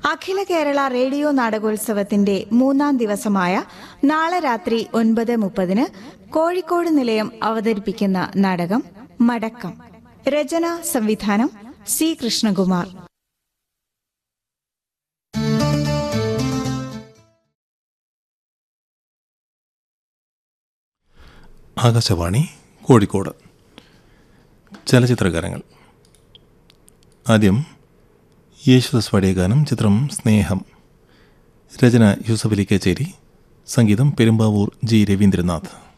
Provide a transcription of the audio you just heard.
അഖില Kerala radio നാടകോത്സവത്തിന്റെ മൂന്നാം ദിവസമായ നാളെ രാത്രി ഒൻപത് മുപ്പതിന് കോഴിക്കോട് നിലയം അവതരിപ്പിക്കുന്ന നാടകം മടക്കം രചന സംവിധാനം സി കൃഷ്ണകുമാർ ആകാശവാണി കോഴിക്കോട് ചലച്ചിത്രഗാനങ്ങൾ ആദ്യം യേശുദാസ് പാടിയ ഗാനം ചിത്രം സ്നേഹം രചന യൂസഫ് അലി കച്ചേരി സംഗീതം പെരുമ്പാവൂർ ജി രവീന്ദ്രനാഥ്